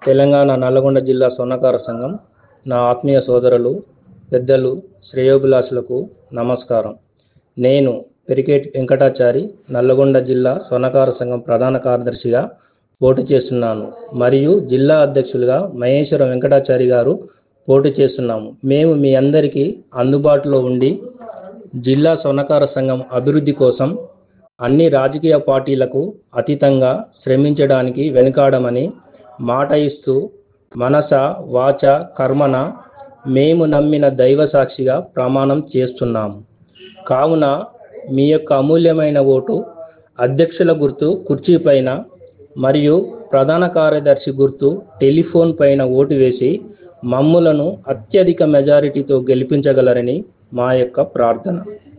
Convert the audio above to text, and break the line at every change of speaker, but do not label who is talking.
తెలంగాణ నల్లగొండ జిల్లా స్వర్ణకార సంఘం నా ఆత్మీయ సోదరులు పెద్దలు శ్రేయోభిలాషులకు నమస్కారం నేను పెరికేటి వెంకటాచారి నల్లగొండ జిల్లా స్వర్ణకార సంఘం ప్రధాన కార్యదర్శిగా పోటీ చేస్తున్నాను మరియు జిల్లా అధ్యక్షులుగా మహేశ్వర వెంకటాచారి గారు పోటీ చేస్తున్నాము మేము మీ అందరికీ అందుబాటులో ఉండి జిల్లా స్వర్ణకార సంఘం అభివృద్ధి కోసం అన్ని రాజకీయ పార్టీలకు అతీతంగా శ్రమించడానికి వెనుకాడమని మాట ఇస్తూ మనస వాచ కర్మన మేము నమ్మిన దైవ సాక్షిగా ప్రమాణం చేస్తున్నాము కావున మీ యొక్క అమూల్యమైన ఓటు అధ్యక్షుల గుర్తు కుర్చీ పైన మరియు ప్రధాన కార్యదర్శి గుర్తు టెలిఫోన్ పైన ఓటు వేసి మమ్ములను అత్యధిక మెజారిటీతో గెలిపించగలరని మా యొక్క ప్రార్థన